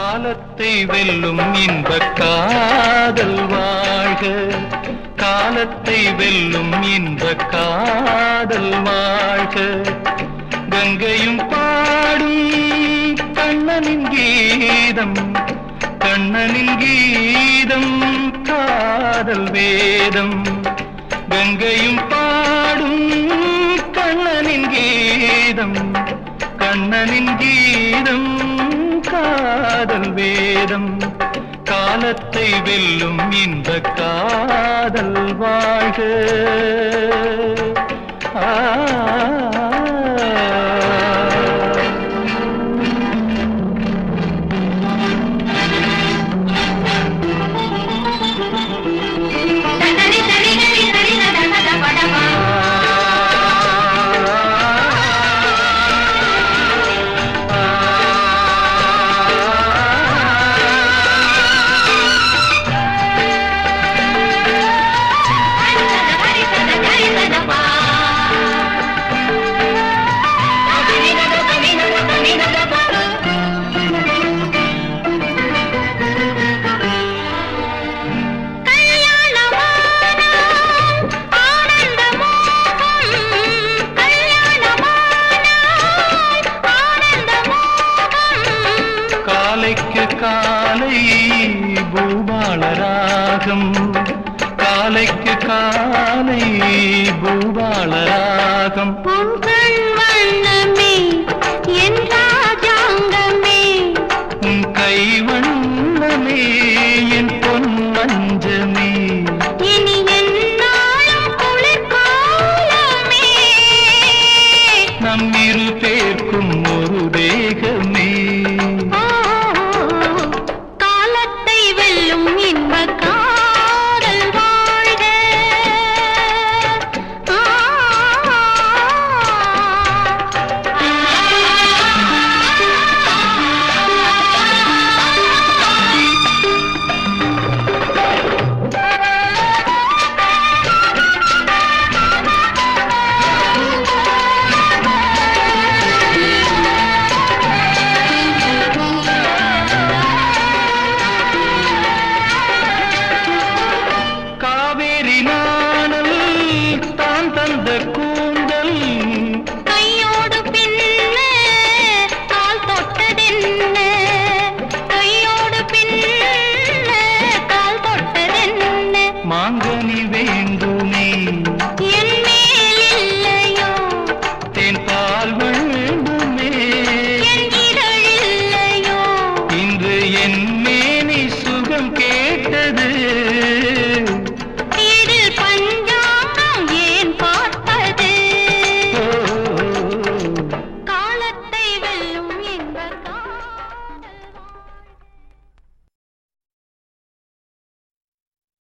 காலத்தை வெல்லும் இன்ப காதல் வாழ்க காலத்தை வெல்லும் இன்ப காதல் வாழ்க கங்கையும் பாடும் கண்ணனின் கீதம் கண்ணனின் கீதம் காதல் வேதம் கங்கையும் பாடும் கண்ணனின் கீதம் கண்ணனின் கீதம் காதல் வேதம் காலத்தை வெல்லும் இந்த காதல் வாழ்க ஆ தன்னடி தடி தடி தடி தட தட படபா ஹரி தட ஹரி தட ஹரி தடபா தனி தட தனி தட தனி தடபா கல்யாணமானாம் ஆனந்த மோகம் கல்யாணமானாம் ஆனந்த மோகம் காலைக்கு காலை பூபால ராகம் காலைக்கு காலை பூபால ராகம் உங்கள் வண்ணமே